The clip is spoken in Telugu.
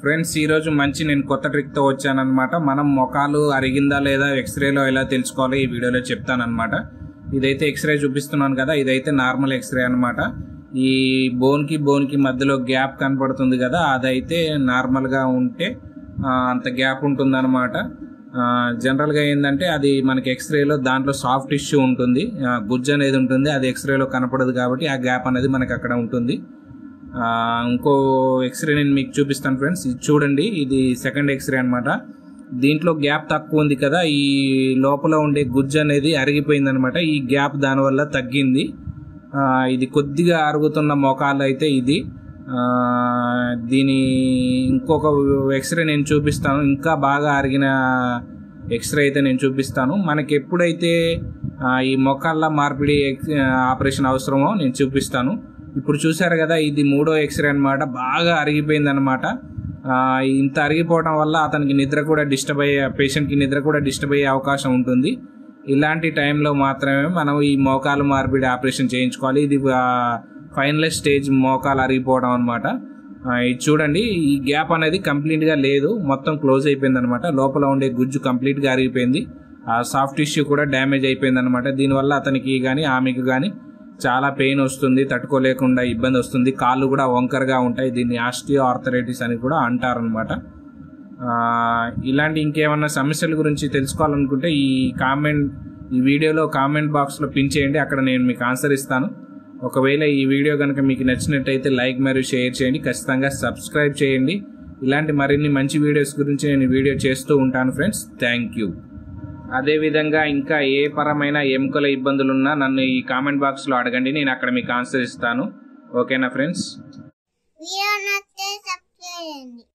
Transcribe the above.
ఫ్రెండ్స్ ఈరోజు మంచి నేను కొత్త ట్రిక్తో వచ్చానన్నమాట మనం మొఖాలు అరిగిందా లేదా ఎక్స్రేలో ఎలా తెలుసుకోవాలో ఈ వీడియోలో చెప్తానన్నమాట ఇదైతే ఎక్స్రే చూపిస్తున్నాను కదా ఇదైతే నార్మల్ ఎక్స్రే అన్నమాట ఈ బోన్కి బోన్కి మధ్యలో గ్యాప్ కనపడుతుంది కదా అదైతే నార్మల్గా ఉంటే ఆ, అంత గ్యాప్ ఉంటుందన్నమాట ఆ, జనరల్గా ఏంటంటే అది మనకి ఎక్స్రేలో దాంట్లో సాఫ్ట్ టిష్యూ ఉంటుంది ఆ, గుజ్జు అనేది ఉంటుంది అది ఎక్స్రేలో కనపడదు కాబట్టి ఆ గ్యాప్ అనేది మనకి అక్కడ ఉంటుంది ఆ, ఇంకో ఎక్స్రే నేను మీకు చూపిస్తాను ఫ్రెండ్స్ ఇది చూడండి ఇది సెకండ్ ఎక్స్రే అన్నమాట దీంట్లో గ్యాప్ తక్కువ ఉంది కదా ఈ లోపల ఉండే గుజ్జు అనేది అరిగిపోయింది అనమాట ఈ గ్యాప్ దానివల్ల తగ్గింది ఆ, ఇది కొద్దిగా అరుగుతున్న మోకాలు అయితే ఇది ఆ, దీని ఇంకొక ఎక్స్రే నేను చూపిస్తాను ఇంకా బాగా అరిగిన ఎక్స్రే అయితే నేను చూపిస్తాను మనకి ఎప్పుడైతే ఆ, ఈ మొక్కల మార్పిడి ఎక్స్- ఆపరేషన్ అవసరమో నేను చూపిస్తాను ఇప్పుడు చూసారు కదా ఇది మూడో ఎక్స్రే అనమాట బాగా అరిగిపోయింది అనమాట ఇంత అరిగిపోవడం వల్ల అతనికి నిద్ర కూడా డిస్టర్బ్ అయ్యే పేషెంట్కి నిద్ర కూడా డిస్టర్బ్ అయ్యే అవకాశం ఉంటుంది ఇలాంటి టైంలో మాత్రమే మనం ఈ మోకాలు మార్పిడి ఆపరేషన్ చేయించుకోవాలి ఇది ఫైనల్ స్టేజ్ మోకాలు అరిగిపోవడం అనమాట ఇది చూడండి ఈ గ్యాప్ అనేది కంప్లీట్గా లేదు మొత్తం క్లోజ్ అయిపోయింది అనమాట లోపల ఉండే గుజ్జు కంప్లీట్గా అరిగిపోయింది ఆ సాఫ్ట్ టిష్యూ కూడా డ్యామేజ్ అయిపోయింది అనమాట దీనివల్ల అతనికి కానీ ఆమెకు కానీ చాలా పెయిన్ వస్తుంది తట్టుకోలేకుండా ఇబ్బంది వస్తుంది కాళ్ళు కూడా వంకరగా ఉంటాయి దీన్ని ఆస్టియో ఆర్థరైటిస్ అని కూడా అంటారనమాట ఇలాంటి ఇంకేమన్నా సమస్యల గురించి తెలుసుకోవాలనుకుంటే ఈ కామెంట్ ఈ వీడియోలో కామెంట్ బాక్స్లో పిన్ చేయండి అక్కడ నేను మీకు ఆన్సర్ ఇస్తాను ఒకవేళ ఈ వీడియో కనుక మీకు నచ్చినట్టయితే లైక్ మరియు షేర్ చేయండి ఖచ్చితంగా సబ్స్క్రైబ్ చేయండి ఇలాంటి మరిన్ని మంచి వీడియోస్ గురించి నేను వీడియో చేస్తూ ఉంటాను ఫ్రెండ్స్ థ్యాంక్ యూ అదేవిధంగా ఇంకా ఏ పరమైన ఎముకల ఇబ్బందులున్నా నన్ను ఈ కామెంట్ బాక్స్లో అడగండి నేను అక్కడ మీకు ఆన్సర్ ఇస్తాను ఓకేనా ఫ్రెండ్స్ వీడియో నచ్చితే సబ్స్క్రైబ్ చేయండి